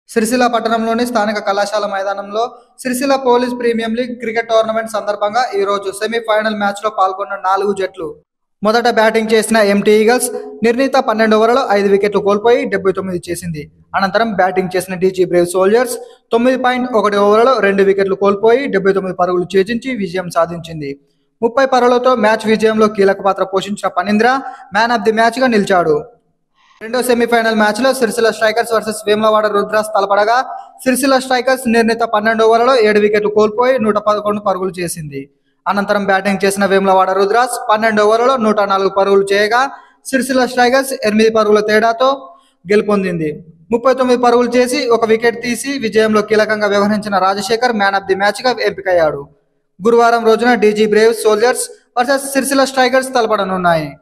సిరిసిల్ల పట్టణంలోని స్థానిక కళాశాల మైదానంలో Sircilla police premium league cricket tournament సందర్భంగా ఈ రోజు సెమీఫైనల్ మ్యాచ్లో పాల్గొన్న నాలుగు జట్లు మొదట బ్యాటింగ్ చేసిన ఎంటీ ఈగల్స్ నిర్ణీత పన్నెండు ఓవర్లలో ఐదు వికెట్లు కోల్పోయి డెబ్బై తొమ్మిది చేసింది అనంతరం బ్యాటింగ్ చేసిన డీజీ బ్రేవ్ సోల్జర్స్ తొమ్మిది పాయింట్ ఒకటి ఓవర్లలో రెండు వికెట్లు కోల్పోయి డెబ్బై తొమ్మిది పరుగులు ఛేదించి విజయం సాధించింది ముప్పై పరుగులతో మ్యాచ్ విజయంలో కీలక పాత్ర పోషించిన పనీంద్ర మ్యాన్ ఆఫ్ ది మ్యాచ్గా నిలిచాడు రెండో సెమీఫైనల్ మ్యాచ్ లో సిరిసిల్ల స్ట్రైకర్స్ వర్సెస్ వేములవాడ రుద్రాస్ తలపడగా సిరిసిల్ల స్ట్రైకర్స్ నిర్ణీత పన్నెండు ఓవర్లలో ఏడు వికెట్లు కోల్పోయి నూట పదకొండు పరుగులు చేసింది అనంతరం బ్యాటింగ్ చేసిన వేములవాడ రుద్రాస్ పన్నెండు ఓవర్లలో నూట నాలుగు పరుగులు చేయగా సిరిసిల్ల స్ట్రైకర్స్ ఎనిమిది పరుగుల తేడాతో గెలుపొందింది ముప్పై తొమ్మిది పరుగులు చేసి ఒక వికెట్ తీసి విజయంలో కీలకంగా వ్యవహరించిన Rajasekhar man of the match గా ఎంపికయ్యాడు గురువారం రోజున DG brave soldiers versus Sircilla strikers తలపడనున్నాయి